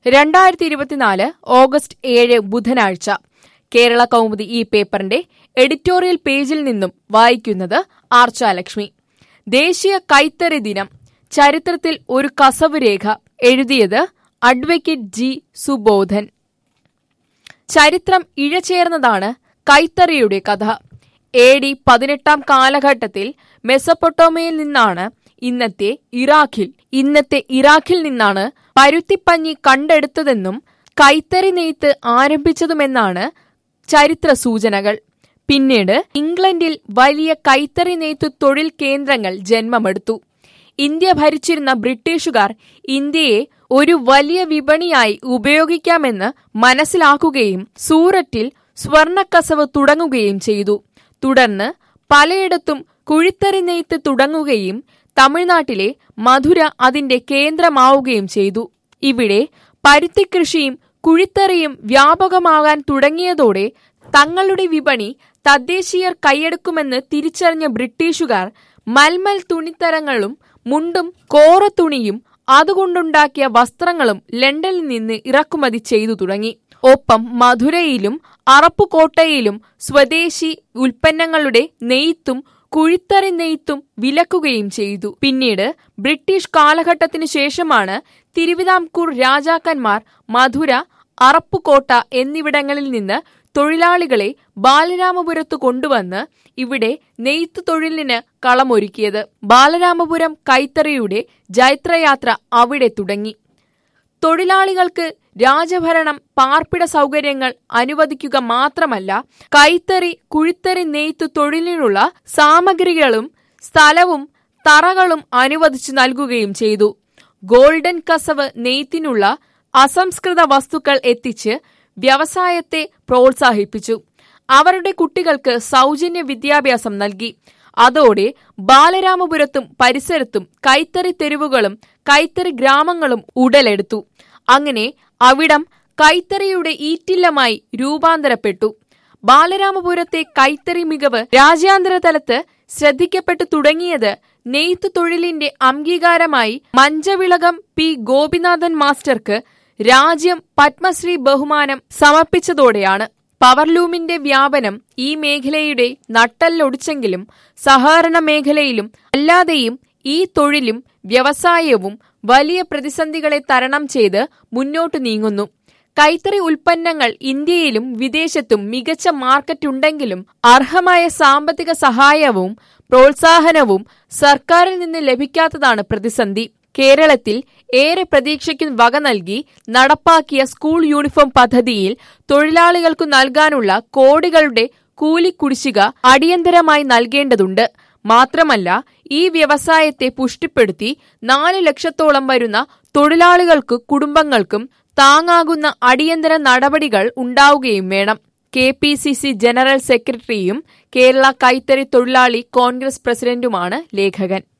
രണ്ടായിരത്തി ഇരുപത്തിനാല് ഓഗസ്റ്റ് ഏഴ് ബുധനാഴ്ച കേരള കൗമുദി ഈ പേപ്പറിന്റെ എഡിറ്റോറിയൽ പേജിൽ നിന്നും വായിക്കുന്നത് ആർച്ചാലക്ഷ്മി ദേശീയ കൈത്തറി ദിനം ചരിത്രത്തിൽ ഒരു കസവ് രേഖ എഴുതിയത് അഡ്വക്കേറ്റ് ജി സുബോധൻ ചരിത്രം ഇഴചേർന്നതാണ് കൈത്തറിയുടെ കഥ എ ഡി പതിനെട്ടാം കാലഘട്ടത്തിൽ മെസപ്പൊട്ടോമയിൽ നിന്നാണ് ഇന്നത്തെ ഇറാഖിൽ ഇന്നത്തെ ഇറാഖിൽ നിന്നാണ് പരുത്തിപ്പഞ്ഞി കണ്ടെടുത്തതെന്നും കൈത്തറി നെയ്ത്ത് ആരംഭിച്ചതുമെന്നാണ് ചരിത്ര സൂചനകൾ പിന്നീട് ഇംഗ്ലണ്ടിൽ വലിയ കൈത്തറി നെയ്ത്തു തൊഴിൽ കേന്ദ്രങ്ങൾ ജന്മമെടുത്തു ഇന്ത്യ ഭരിച്ചിരുന്ന ബ്രിട്ടീഷുകാർ ഇന്ത്യയെ ഒരു വലിയ വിപണിയായി ഉപയോഗിക്കാമെന്ന് മനസ്സിലാക്കുകയും സൂററ്റിൽ സ്വർണക്കസവ് തുടങ്ങുകയും ചെയ്തു തുടർന്ന് പലയിടത്തും കുഴിത്തറി നെയ്ത്ത് തുടങ്ങുകയും തമിഴ്നാട്ടിലെ മധുര അതിന്റെ കേന്ദ്രമാവുകയും ചെയ്തു ഇവിടെ പരുത്തിക്കൃഷിയും കുഴിത്തറിയും വ്യാപകമാകാൻ തുടങ്ങിയതോടെ തങ്ങളുടെ വിപണി തദ്ദേശീയർ കൈയെടുക്കുമെന്ന് തിരിച്ചറിഞ്ഞ ബ്രിട്ടീഷുകാർ മൽമൽ തുണിത്തരങ്ങളും മുണ്ടും കോറത്തുണിയും അതുകൊണ്ടുണ്ടാക്കിയ വസ്ത്രങ്ങളും ലണ്ടനിൽ നിന്ന് ഇറക്കുമതി ചെയ്തു തുടങ്ങി ഒപ്പം മധുരയിലും അറപ്പുകോട്ടയിലും സ്വദേശി ഉൽപ്പന്നങ്ങളുടെ നെയ്ത്തും കുഴിത്തറി നെയ്ത്തും വിലക്കുകയും ചെയ്തു പിന്നീട് ബ്രിട്ടീഷ് കാലഘട്ടത്തിനു ശേഷമാണ് തിരുവിതാംകൂർ രാജാക്കന്മാർ മധുര അറപ്പുകോട്ട എന്നിവിടങ്ങളിൽ നിന്ന് തൊഴിലാളികളെ ബാലരാമപുരത്തു കൊണ്ടുവന്ന് ഇവിടെ നെയ്ത്തു തൊഴിലിന് കളമൊരുക്കിയത് ബാലരാമപുരം കൈത്തറിയുടെ ജൈത്രയാത്ര അവിടെ തുടങ്ങി തൊഴിലാളികൾക്ക് രാജഭരണം പാർപ്പിട സൗകര്യങ്ങൾ അനുവദിക്കുക മാത്രമല്ല കൈത്തറി കുഴിത്തറി നെയ്ത്തു തൊഴിലിനുള്ള സാമഗ്രികളും സ്ഥലവും തറകളും അനുവദിച്ചു നൽകുകയും ചെയ്തു ഗോൾഡൻ കസവ് നെയ്ത്തിനുള്ള അസംസ്കൃത വസ്തുക്കൾ എത്തിച്ച് വ്യവസായത്തെ പ്രോത്സാഹിപ്പിച്ചു അവരുടെ കുട്ടികൾക്ക് സൗജന്യ വിദ്യാഭ്യാസം നൽകി അതോടെ ബാലരാമപുരത്തും പരിസരത്തും കൈത്തറി തെരുവുകളും കൈത്തറി ഗ്രാമങ്ങളും ഉടലെടുത്തു അങ്ങനെ അവിടം കൈത്തറിയുടെ ഈറ്റില്ലമായി രൂപാന്തരപ്പെട്ടു ബാലരാമപുരത്തെ കൈത്തറി മികവ് രാജ്യാന്തര തലത്ത് ശ്രദ്ധിക്കപ്പെട്ടു തുടങ്ങിയത് നെയ്ത്തു തൊഴിലിന്റെ അംഗീകാരമായി മഞ്ചവിളകം പി ഗോപിനാഥൻ മാസ്റ്റർക്ക് രാജ്യം പത്മശ്രീ ബഹുമാനം സമർപ്പിച്ചതോടെയാണ് പവർലൂമിന്റെ വ്യാപനം ഈ മേഖലയുടെ നട്ടല്ലൊടിച്ചെങ്കിലും സഹകരണ മേഖലയിലും അല്ലാതെയും ഈ തൊഴിലും വ്യവസായവും വലിയ പ്രതിസന്ധികളെ തരണം ചെയ്ത് മുന്നോട്ടു നീങ്ങുന്നു കൈത്തറി ഉൽപ്പന്നങ്ങൾ ഇന്ത്യയിലും വിദേശത്തും മികച്ച മാർക്കറ്റുണ്ടെങ്കിലും അർഹമായ സാമ്പത്തിക സഹായവും പ്രോത്സാഹനവും സർക്കാരിൽ നിന്ന് ലഭിക്കാത്തതാണ് പ്രതിസന്ധി കേരളത്തിൽ ഏറെ പ്രതീക്ഷയ്ക്ക് വക നൽകി നടപ്പാക്കിയ സ്കൂൾ യൂണിഫോം പദ്ധതിയിൽ തൊഴിലാളികൾക്കു നൽകാനുള്ള കോടികളുടെ കൂലിക്കുടിശ്ശിക അടിയന്തരമായി നൽകേണ്ടതുണ്ട് മാത്രമല്ല ഈ വ്യവസായത്തെ പുഷ്ടിപ്പെടുത്തി നാല് ലക്ഷത്തോളം വരുന്ന തൊഴിലാളികൾക്ക് കുടുംബങ്ങൾക്കും താങ്ങാകുന്ന അടിയന്തര നടപടികൾ ഉണ്ടാവുകയും വേണം K P C C general സെക്രട്ടറിയും കേരള കൈത്തറി തൊഴിലാളി കോൺഗ്രസ് പ്രസിഡന്റുമാണ് ലേഖകൻ